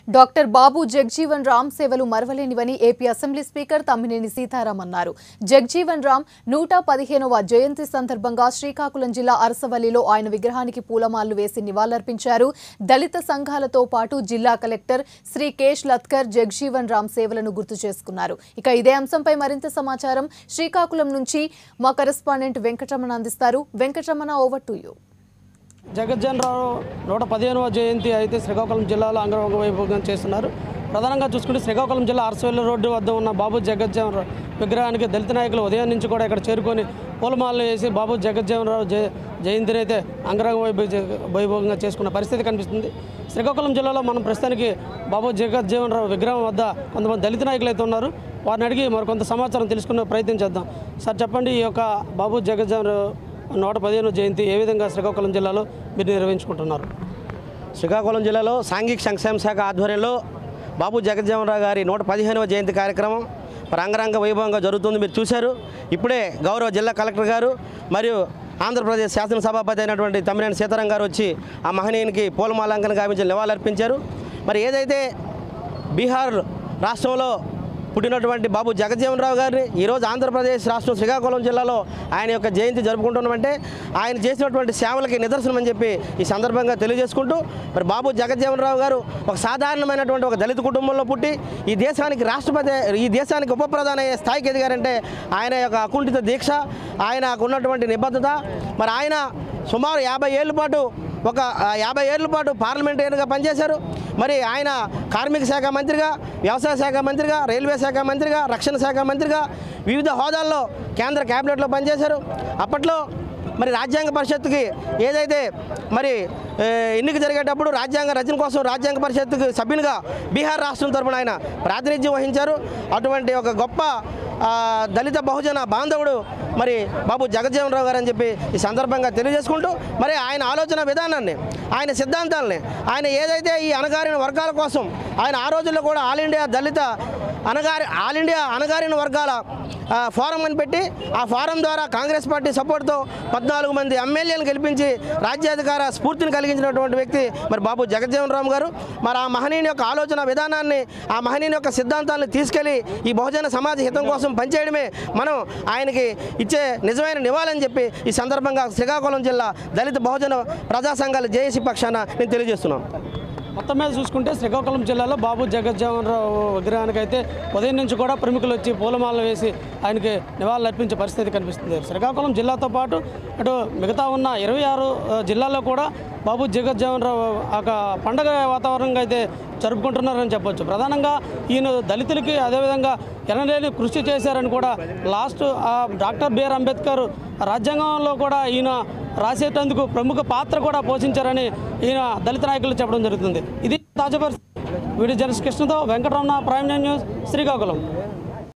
doctor బాబు జగ్జీవన్ రామ్ సేవలు మరవలేనివని AP assembly speaker Tammineni Sitaram అన్నారు జగ్జీవన్ రామ్ నూట పదిహేనవ జయంతి సందర్భంగా శ్రీకాకుళం జిల్లా అరసవల్లిలో ఆయన విగ్రహానికి పూలమాలలు వేసి నివాళులర్పించారు దళిత సంఘాలతో పాటు జిల్లా కలెక్టర్ శ్రీ కేష్ లత్కర్ జగ్జీవన్ రామ్ సేవలను గుర్తు చేసుకున్నారు ఇక ఇదే అంశంపై మరింత సమాచారం శ్రీకాకుళం నుంచి మా కరెస్పాండెంట్ వెంకటరమణ అందిస్తారు వెంకటరమణ ఓవర్ టు యూ జగజ్జన్ రావు నూట పదిహేనవ జయంతి అయితే శ్రీకాకుళం జిల్లాలో అంగరంగ వైభవంగా చేస్తున్నారు ప్రధానంగా చూసుకుంటే శ్రీకాకుళం జిల్లా అరసవల్లి రోడ్డు వద్ద ఉన్న బాబు జగజ్జన్ రావు విగ్రహానికి దళిత నాయకులు ఉదయం నుంచి కూడా ఇక్కడ చేరుకొని పూలమాలలు వేసి బాబు జగజ్జన్ రావు జయ జయంతిని అయితే అంగరంగ వైభవ వైభవంగా చేసుకున్న పరిస్థితి కనిపిస్తుంది శ్రీకాకుళం జిల్లాలో మనం ప్రస్తుతానికి బాబు జగజ్జీవన్ రావు విగ్రహం వద్ద కొంతమంది దళిత నాయకులు అయితే ఉన్నారు వారిని అడిగి మరికొంత సమాచారం తెలుసుకునే ప్రయత్నం చేద్దాం సార్ చెప్పండి ఈ యొక్క బాబు జగజ్జీవన్ రావు నూట పదిహేను జయంతి ఏ విధంగా శ్రీకాకుళం జిల్లాలో మీరు నిర్వహించుకుంటున్నారు శ్రీకాకుళం జిల్లాలో సాంఘిక సంక్షేమ శాఖ ఆధ్వర్యంలో బాబు జగజ్జీవనరావు గారి నూట పదిహేనవ జయంతి కార్యక్రమం మరి అంగరంగ వైభవంగా జరుగుతుంది మీరు చూశారు ఇప్పుడే గౌరవ జిల్లా కలెక్టర్ గారు మరియు ఆంధ్రప్రదేశ్ శాసనసభాపతి అయినటువంటి తమ్మినేని సీతారాం గారు వచ్చి ఆ మహనీయునికి పూలమాలంకన గావించి నివాళులర్పించారు మరి ఏదైతే బీహార్ రాష్ట్రంలో పుట్టినటువంటి బాబు జగజ్జీవన్ రావు గారిని ఈరోజు ఆంధ్రప్రదేశ్ రాష్ట్రం శ్రీకాకుళం జిల్లాలో ఆయన యొక్క జయంతి జరుపుకుంటున్నామంటే ఆయన చేసినటువంటి సేవలకి నిదర్శనం అని చెప్పి ఈ సందర్భంగా తెలియజేసుకుంటూ మరి బాబు జగజ్జీవన్ రావు గారు ఒక సాధారణమైనటువంటి ఒక దళిత కుటుంబంలో పుట్టి ఈ దేశానికి రాష్ట్రపతి ఈ దేశానికి ఉప ప్రధాని అయ్యే స్థాయికి ఎదిగారంటే ఆయన యొక్క అకుంఠిత దీక్ష ఆయనకు ఉన్నటువంటి నిబద్ధత మరి ఆయన సుమారు యాభై ఏళ్ళ పాటు ఒక ఆ, యాభై ఏళ్ళ పాటు పార్లమెంటరీగా పనిచేశారు మరి ఆయన కార్మిక శాఖ మంత్రిగా వ్యవసాయ శాఖ మంత్రిగా రైల్వే శాఖ మంత్రిగా రక్షణ శాఖ మంత్రిగా వివిధ హోదాల్లో కేంద్ర క్యాబినెట్లో పనిచేశారు అప్పట్లో మరి రాజ్యాంగ పరిషత్తుకి ఏదైతే మరి ఏ, ఎన్నిక జరిగేటప్పుడు రాజ్యాంగ రచన కోసం రాజ్యాంగ పరిషత్తుకి సభ్యునిగా బీహార్ రాష్ట్రం తరపున ఆయన ప్రాతినిధ్యం వహించారు అటువంటి ఒక గొప్ప ఆ, దళిత బహుజన బాంధవుడు మరి బాబు జగజ్జీవన్ రావు గారు అని చెప్పి ఈ సందర్భంగా తెలియజేసుకుంటూ మరి ఆయన ఆలోచన విధానాన్ని ఆయన సిద్ధాంతాలని ఆయన ఏదైతే ఈ అణగారిన వర్గాల కోసం ఆయన ఆ రోజుల్లో కూడా ఆల్ ఇండియా దళిత అనగారి ఆల్ ఇండియా అణగారిన వర్గాల ఆ, ఫోరం అని పెట్టి ఆ ఫోరం ద్వారా కాంగ్రెస్ పార్టీ సపోర్ట్తో పద్నాలుగు మంది ఎమ్మెల్యేలు గెలిపించి రాజ్యాధికార స్ఫూర్తిని కలిగించినటువంటి వ్యక్తి మరి బాబు జగజ్జీవన్ రామ్ గారు మరి ఆ మహనీయుని యొక్క ఆలోచన విధానాన్ని ఆ మహనీయుని యొక్క సిద్ధాంతాలను తీసుకెళ్లి ఈ బహుజన సమాజ హితం కోసం పనిచేయడమే మనం ఆయనకి ఇచ్చే నిజమైన నివాళని చెప్పి ఈ సందర్భంగా శ్రీకాకుళం జిల్లా దళిత బహుజన ప్రజా సంఘాల జేఏసీ పక్షాన నేను తెలియజేస్తున్నాను మొత్తం మీద చూసుకుంటే శ్రీకాకుళం జిల్లాలో బాబు జగజ్జీవన్ రావు విగ్రహానికి అయితే ఉదయం నుంచి కూడా ప్రముఖులు వచ్చి పూలమాలలు వేసి ఆయనకి నివాళులు అర్పించే పరిస్థితి కనిపిస్తుంది శ్రీకాకుళం జిల్లాతో పాటు అటు మిగతా ఉన్న ఇరవై ఆరు ఆ, జిల్లాల్లో కూడా బాబు జగజ్జీవన్ రావు ఒక పండగ వాతావరణంగా అయితే జరుపుకుంటున్నారని చెప్పొచ్చు ప్రధానంగా ఈయన దళితులకి అదేవిధంగా ఎనలేని కృషి చేశారని కూడా లాస్ట్ ఆ డాక్టర్ బిఆర్ అంబేద్కర్ రాజ్యాంగంలో కూడా ఈయన రాసేటందుకు ప్రముఖ పాత్ర కూడా పోషించారని ఈయన దళిత నాయకులు చెప్పడం జరుగుతుంది ఇది తాజా పరిస్థితి వీడియో జర్నలిస్ట్ కృష్ణతో Venkataramana prime nine news Srikakulam